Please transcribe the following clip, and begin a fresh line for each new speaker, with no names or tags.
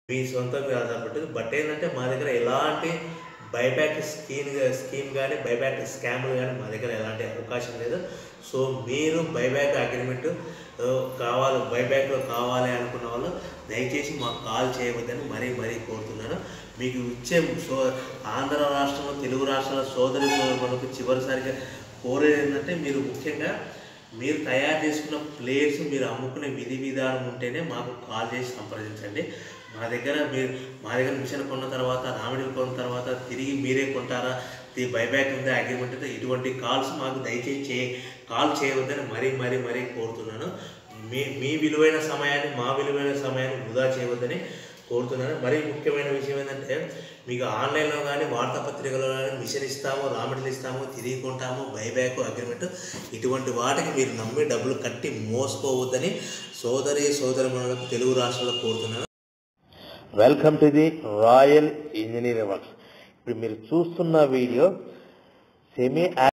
మీ సొంతం మీద ఆధారపడుతుంది బట్ ఏంటంటే మా దగ్గర ఎలాంటి బైబ్యాక్ స్కీమ్ స్కీమ్ కానీ బైబ్యాక్ స్కామ్లు కానీ మా దగ్గర ఎలాంటి అవకాశం లేదు సో మీరు బైబ్యాక్ అగ్రిమెంట్ కావాలి బైబ్యాక్లో కావాలి అనుకున్న వాళ్ళు దయచేసి మాకు కాల్ చేయవద్దని మరీ మరీ కోరుతున్నాను మీకు ఇచ్చే సో ఆంధ్ర రాష్ట్రంలో తెలుగు రాష్ట్రాల సోదరి సోదరులకు చివరిసారిగా కోరేది ఏంటంటే మీరు ముఖ్యంగా మీరు తయారు చేసుకున్న ప్లేయర్స్ మీరు అమ్ముకునే విధి విధానం ఉంటేనే మాకు కాల్ చేసి సంప్రదించండి మా దగ్గర మీరు మా దగ్గర మిషన్ కొన్న తర్వాత రామిడిలు కొన్న తర్వాత తిరిగి మీరే కొంటారా ఈ బైబ్యాక్ ఉందా అగ్రిమెంట్ ఉందా ఇటువంటి కాల్స్ మాకు దయచేసి చే కాల్ చేయవద్దని మరీ మరీ మరీ కోరుతున్నాను మీ మీ విలువైన సమయాన్ని మా విలువైన సమయాన్ని వృధా చేయవద్దని కోరుతున్నాను మరీ ముఖ్యమైన విషయం ఏంటంటే మీకు ఆన్లైన్లో కానీ వార్తాపత్రికలో కానీ మిషన్ ఇస్తాము రామిడిలు ఇస్తాము తిరిగి కొంటాము బైబ్యాక్ అగ్రిమెంట్ ఇటువంటి వాటికి మీరు నమ్మి డబ్బులు కట్టి మోసపోవద్దని సోదరి సోదరులకు తెలుగు రాష్ట్రాల్లో కోరుతున్నాను
welcome to the royal engineering works ఇప్పుడు మీరు చూస్తున్న వీడియో సెమీ